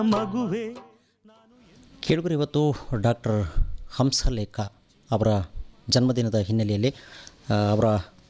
ಮಗುವೆ ಕೇಳುಗರು ಇವತ್ತು ಡಾಕ್ಟರ್ ಹಂಸಲೇಖ ಅವರ ಜನ್ಮದಿನದ ಹಿನ್ನೆಲೆಯಲ್ಲಿ ಆ, ಅವರ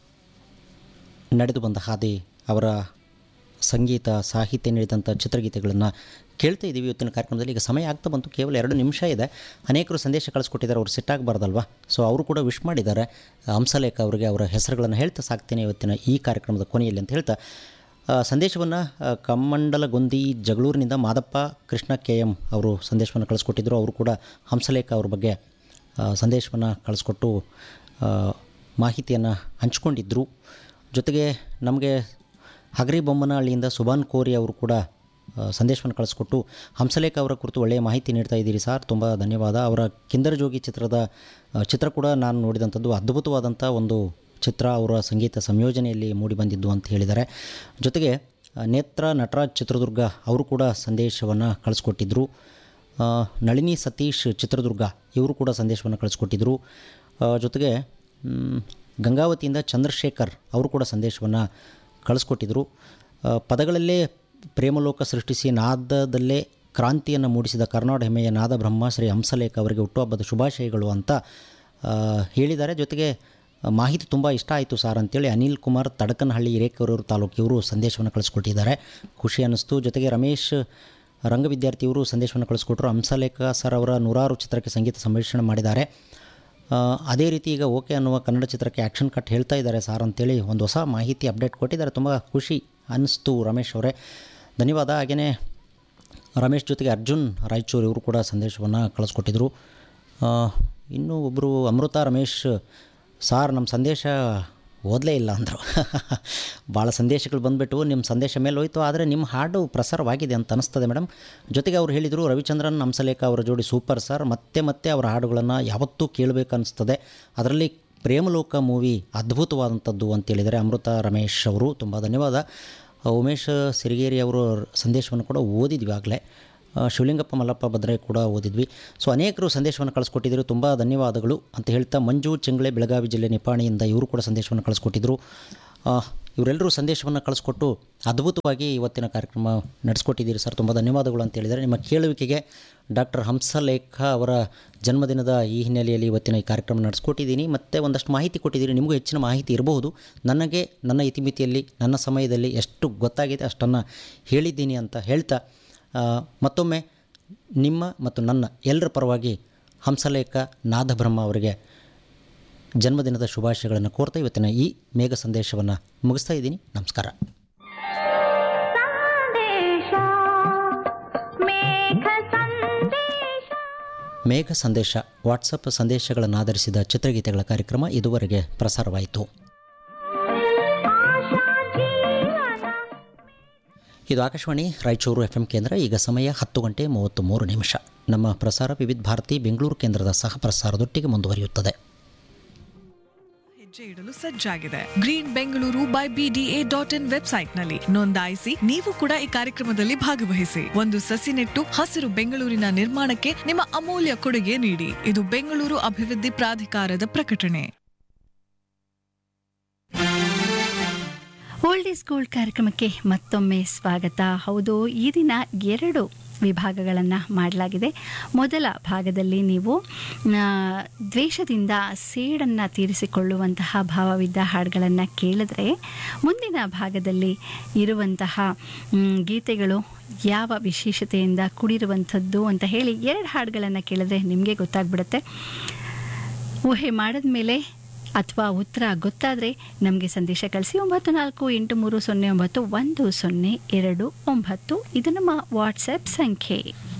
ನಡೆದು ಬಂದ ಹಾದಿ ಅವರ ಸಂಗೀತ ಸಾಹಿತ್ಯ ನೀಡಿದಂಥ ಚಿತ್ರಗೀತೆಗಳನ್ನು ಕೇಳ್ತಾ ಇದ್ದೀವಿ ಇವತ್ತಿನ ಕಾರ್ಯಕ್ರಮದಲ್ಲಿ ಈಗ ಸಮಯ ಆಗ್ತಾ ಬಂತು ಕೇವಲ ಎರಡು ನಿಮಿಷ ಇದೆ ಅನೇಕರು ಸಂದೇಶ ಕಳಿಸ್ಕೊಟ್ಟಿದ್ದಾರೆ ಅವ್ರು ಸಿಟ್ಟಾಗಬಾರ್ದಲ್ವಾ ಸೊ ಅವರು ಕೂಡ ವಿಶ್ ಮಾಡಿದ್ದಾರೆ ಹಂಸಲೇಖ ಅವರಿಗೆ ಅವರ ಹೆಸರುಗಳನ್ನು ಹೇಳ್ತಾ ಸಾಕ್ತೇನೆ ಇವತ್ತಿನ ಈ ಕಾರ್ಯಕ್ರಮದ ಕೊನೆಯಲ್ಲಿ ಅಂತ ಹೇಳ್ತಾ ಸಂದೇಶವನ್ನು ಕಮ್ಮಂಡಲಗೊಂದಿ ಜಗಳೂರಿನಿಂದ ಮಾದಪ್ಪ ಕೃಷ್ಣ ಕೆ ಎಂ ಅವರು ಸಂದೇಶವನ್ನು ಕಳಿಸ್ಕೊಟ್ಟಿದ್ದರು ಅವರು ಕೂಡ ಹಂಸಲೇಖ ಅವ್ರ ಬಗ್ಗೆ ಸಂದೇಶವನ್ನು ಕಳಿಸ್ಕೊಟ್ಟು ಆ, ಮಾಹಿತಿಯನ್ನು ಹಂಚ್ಕೊಂಡಿದ್ದರು ಜೊತೆಗೆ ನಮಗೆ ಹಗರಿ ಬೊಮ್ಮನಹಳ್ಳಿಯಿಂದ ಸುಭಾನ್ ಕೋರಿ ಅವರು ಕೂಡ ಆ, ಸಂದೇಶವನ್ನು ಕಳಿಸ್ಕೊಟ್ಟು ಹಂಸಲೇಖ ಅವರ ಕುರಿತು ಒಳ್ಳೆಯ ಮಾಹಿತಿ ನೀಡ್ತಾ ಇದ್ದೀರಿ ಸರ್ ತುಂಬ ಧನ್ಯವಾದ ಅವರ ಕಿಂದರ ಜೋಗಿ ಚಿತ್ರದ ಆ, ಚಿತ್ರ ಕೂಡ ನಾನು ನೋಡಿದಂಥದ್ದು ಅದ್ಭುತವಾದಂಥ ಒಂದು ಚಿತ್ರ ಅವರ ಸಂಗೀತ ಸಂಯೋಜನೆಯಲ್ಲಿ ಮೂಡಿಬಂದಿದ್ದು ಅಂತ ಹೇಳಿದ್ದಾರೆ ಜೊತೆಗೆ ಆ, ನೇತ್ರ ನಟರಾಜ್ ಚಿತ್ರದುರ್ಗ ಅವರು ಕೂಡ ಸಂದೇಶವನ್ನು ಕಳಿಸ್ಕೊಟ್ಟಿದ್ದರು ಆ, ನಳಿನಿ ಸತೀಶ್ ಚಿತ್ರದುರ್ಗ ಇವರು ಕೂಡ ಸಂದೇಶವನ್ನು ಕಳಿಸ್ಕೊಟ್ಟಿದ್ದರು ಆ, ಜೊತೆಗೆ ಮ್, ಗಂಗಾವತಿಯಿಂದ ಚಂದ್ರಶೇಖರ್ ಅವರು ಕೂಡ ಸಂದೇಶವನ್ನು ಕಳಿಸ್ಕೊಟ್ಟಿದ್ದರು ಆ, ಪದಗಳಲ್ಲೇ ಪ್ರೇಮಲೋಕ ಸೃಷ್ಟಿಸಿ ನಾದದಲ್ಲೇ ಕ್ರಾಂತಿಯನ್ನು ಮೂಡಿಸಿದ ಕರ್ನಾಟಕ ಹೆಮ್ಮೆಯ ನಾದ ಬ್ರಹ್ಮ ಶ್ರೀ ಹಂಸಲೇಖ ಅವರಿಗೆ ಹುಟ್ಟುಹಬ್ಬದ ಶುಭಾಶಯಗಳು ಅಂತ ಆ, ಹೇಳಿದ್ದಾರೆ ಜೊತೆಗೆ ಆ, ಮಾಹಿತಿ ತುಂಬ ಇಷ್ಟ ಆಯಿತು ಸರ್ ಅಂತೇಳಿ ಅನಿಲ್ ಕುಮಾರ್ ತಡಕನಹಳ್ಳಿ ಹಿರೇಕೆರೂರು ತಾಲೂಕು ಇವರು ಸಂದೇಶವನ್ನು ಕಳಿಸ್ಕೊಟ್ಟಿದ್ದಾರೆ ಖುಷಿ ಅನ್ನಿಸ್ತು ಜೊತೆಗೆ ರಮೇಶ್ ರಂಗವಿದ್ಯಾರ್ಥಿಯವರು ಸಂದೇಶವನ್ನು ಕಳಿಸ್ಕೊಟ್ರು ಹಂಸಲೇಖ ಸರ್ ಅವರ ನೂರಾರು ಚಿತ್ರಕ್ಕೆ ಸಂಗೀತ ಸಂಮಿಶ್ರಣ ಮಾಡಿದ್ದಾರೆ ಆ, ಅದೇ ರೀತಿ ಈಗ ಓಕೆ ಅನ್ನುವ ಕನ್ನಡ ಚಿತ್ರಕ್ಕೆ ಆ್ಯಕ್ಷನ್ ಕಟ್ ಹೇಳ್ತಾ ಇದ್ದಾರೆ ಸಾರ್ ಅಂತೇಳಿ ಒಂದು ಹೊಸ ಮಾಹಿತಿ ಅಪ್ಡೇಟ್ ಕೊಟ್ಟಿದ್ದಾರೆ ತುಂಬ ಖುಷಿ ಅನ್ನಿಸ್ತು ರಮೇಶ್ ಅವರೇ ಧನ್ಯವಾದ ಹಾಗೆಯೇ ರಮೇಶ್ ಜೊತೆಗೆ ಅರ್ಜುನ್ ರಾಯಚೂರು ಇವರು ಕೂಡ ಸಂದೇಶವನ್ನು ಕಳಿಸ್ಕೊಟ್ಟಿದ್ರು ಆ, ಇನ್ನೂ ಒಬ್ಬರು ಅಮೃತ ರಮೇಶ್ ಸಾರ್ ನಮ್ಮ ಸಂದೇಶ ಓದಲೇ ಇಲ್ಲ ಅಂದರು ಭಾಳ ಸಂದೇಶಗಳು ಬಂದುಬಿಟ್ಟು ನಿಮ್ಮ ಸಂದೇಶ ಮೇಲೆ ಹೋಯಿತು ಆದರೆ ನಿಮ್ಮ ಹಾಡು ಪ್ರಸಾರವಾಗಿದೆ ಅಂತ ಅನಿಸ್ತದೆ ಮೇಡಮ್ ಜೊತೆಗೆ ಅವ್ರು ಹೇಳಿದರು ರವಿಚಂದ್ರನ್ ಹಂಸಲೇಖ ಅವರ ಜೋಡಿ ಸೂಪರ್ ಸರ್ ಮತ್ತೆ ಮತ್ತೆ ಅವರ ಹಾಡುಗಳನ್ನು ಯಾವತ್ತೂ ಕೇಳಬೇಕು ಅನಿಸ್ತದೆ ಅದರಲ್ಲಿ ಪ್ರೇಮಲೋಕ ಮೂವಿ ಅದ್ಭುತವಾದಂಥದ್ದು ಅಂತೇಳಿದರೆ ಅಮೃತ ರಮೇಶ್ ಅವರು ತುಂಬ ಧನ್ಯವಾದ ಉಮೇಶ್ ಸಿರಿಗೇರಿ ಅವರು ಸಂದೇಶವನ್ನು ಕೂಡ ಓದಿದ್ವಿ ಆಗಲೇ ಆ, ಶಿವಲಿಂಗಪ್ಪ ಮಲ್ಲಪ್ಪ ಭದ್ರೆ ಕೂಡ ಓದಿದ್ವಿ ಸೊ ಅನೇಕರು ಸಂದೇಶವನ್ನು ಕಳಿಸ್ಕೊಟ್ಟಿದ್ದರು ತುಂಬ ಧನ್ಯವಾದಗಳು ಅಂತ ಹೇಳ್ತಾ ಮಂಜು ಚೆಂಗಳೆ ಬೆಳಗಾವಿ ಜಿಲ್ಲೆ ನಿಪಾಣಿಯಿಂದ ಇವರು ಕೂಡ ಸಂದೇಶವನ್ನು ಕಳಿಸ್ಕೊಟ್ಟಿದ್ದರು ಆ, ಇವರೆಲ್ಲರೂ ಸಂದೇಶವನ್ನು ಕಳಿಸ್ಕೊಟ್ಟು ಅದ್ಭುತವಾಗಿ ಇವತ್ತಿನ ಕಾರ್ಯಕ್ರಮ ನಡೆಸ್ಕೊಟ್ಟಿದ್ದೀರಿ ಸರ್ ತುಂಬ ಧನ್ಯವಾದಗಳು ಅಂತ ಹೇಳಿದರೆ ನಿಮ್ಮ ಕೇಳುವಿಕೆಗೆ ಡಾಕ್ಟರ್ ಹಂಸಲೇಖ ಅವರ ಜನ್ಮದಿನದ ಈ ಹಿನ್ನೆಲೆಯಲ್ಲಿ ಇವತ್ತಿನ ಈ ಕಾರ್ಯಕ್ರಮ ನಡೆಸ್ಕೊಟ್ಟಿದ್ದೀನಿ ಮತ್ತು ಒಂದಷ್ಟು ಮಾಹಿತಿ ಕೊಟ್ಟಿದ್ದೀರಿ ನಿಮಗೂ ಹೆಚ್ಚಿನ ಮಾಹಿತಿ ಇರಬಹುದು ನನಗೆ ನನ್ನ ಇತಿಮಿತಿಯಲ್ಲಿ ನನ್ನ ಸಮಯದಲ್ಲಿ ಎಷ್ಟು ಗೊತ್ತಾಗಿದೆ ಅಷ್ಟನ್ನು ಹೇಳಿದ್ದೀನಿ ಅಂತ ಹೇಳ್ತಾ ಆ, ಮತ್ತೊಮ್ಮೆ ನಿಮ್ಮ ಮತ್ತು ನನ್ನ ಎಲ್ಲರ ಪರವಾಗಿ ಹಂಸಲೇಖ ನಾದಬ್ರಹ್ಮ ಅವರಿಗೆ ಜನ್ಮದಿನದ ಶುಭಾಶಯಗಳನ್ನು ಕೋರ್ತಾ ಇವತ್ತಿನ ಈ ಮೇಘ ಸಂದೇಶವನ್ನು ಮುಗಿಸ್ತಾ ಇದ್ದೀನಿ ನಮಸ್ಕಾರ ಸಂದೇಶ ಮೇಘ ಸಂದೇಶ ಮೇಘ ಸಂದೇಶ ವಾಟ್ಸಪ್ ಸಂದೇಶಗಳನ್ನು ಆಧರಿಸಿದ ಚಿತ್ರಗೀತೆಗಳ ಕಾರ್ಯಕ್ರಮ ಇದುವರೆಗೆ ಪ್ರಸಾರವಾಯಿತು ಆಶಾ ಜೀವನ ಇದು ಆಕಾಶವಾಣಿ ರಾಯಚೂರು ಎಫ್ ಎಂ ಕೇಂದ್ರ ಈಗ ಸಮಯ ಹತ್ತು ಗಂಟೆ ಮೂವತ್ತು ಮೂರು ನಿಮಿಷ ನಮ್ಮ ಪ್ರಸಾರ ವಿವಿಧ ಭಾರತಿ ಬೆಂಗಳೂರು ಕೇಂದ್ರದ ಸಹ ಪ್ರಸಾರದೊಟ್ಟಿಗೆ ಮುಂದುವರಿಯುತ್ತದೆ ಹೆಜ್ಜೆ ಇಡಲು ಸಜ್ಜಾಗಿದೆ green Bengaluru by BDA dot in ವೆಬ್ಸೈಟ್ನಲ್ಲಿ ನೋಂದಾಯಿಸಿ ನೀವು ಕೂಡ ಈ ಕಾರ್ಯಕ್ರಮದಲ್ಲಿ ಭಾಗವಹಿಸಿ ಒಂದು ಸಸಿ ನೆಟ್ಟು ಹಸಿರು ಬೆಂಗಳೂರಿನ ನಿರ್ಮಾಣಕ್ಕೆ ನಿಮ್ಮ ಅಮೂಲ್ಯ ಕೊಡುಗೆ ನೀಡಿ ಇದು ಬೆಂಗಳೂರು ಅಭಿವೃದ್ಧಿ ಪ್ರಾಧಿಕಾರದ ಪ್ರಕಟಣೆ ಓಲ್ಡ್ ಈಸ್ ಗೋಲ್ಡ್ ಕಾರ್ಯಕ್ರಮಕ್ಕೆ ಮತ್ತೊಮ್ಮೆ ಸ್ವಾಗತ ಹೌದು ಈ ದಿನ ಎರಡು ವಿಭಾಗಗಳನ್ನು ಮಾಡಲಾಗಿದೆ ಮೊದಲ ಭಾಗದಲ್ಲಿ ನೀವು ಆ, ದ್ವೇಷದಿಂದ ಸೇಡನ್ನು ತೀರಿಸಿಕೊಳ್ಳುವಂತಹ ಭಾವವಿದ್ದ ಹಾಡುಗಳನ್ನು ಕೇಳಿದ್ರೆ ಮುಂದಿನ ಭಾಗದಲ್ಲಿ ಇರುವಂತಹ ಮ್, ಗೀತೆಗಳು ಯಾವ ವಿಶೇಷತೆಯಿಂದ ಕೂಡಿರುವಂಥದ್ದು ಅಂತ ಹೇಳಿ ಎರಡು ಹಾಡುಗಳನ್ನು ಕೇಳಿದ್ರೆ ನಿಮಗೆ ಗೊತ್ತಾಗ್ಬಿಡುತ್ತೆ ಊಹೆ ಮಾಡಿದ್ಮೇಲೆ ಅಥವಾ ಉತ್ತರ ಗೊತ್ತಾದರೆ ನಮಗೆ ಸಂದೇಶ ಕಳಿಸಿ ಒಂಬತ್ತು ನಾಲ್ಕು ಎಂಟು ಮೂರು ಸೊನ್ನೆ ಒಂಬತ್ತು ಒಂದು ಸೊನ್ನೆ ಎರಡು ಒಂಬತ್ತು ಇದು ನಮ್ಮ ವಾಟ್ಸಪ್ ಸಂಖ್ಯೆ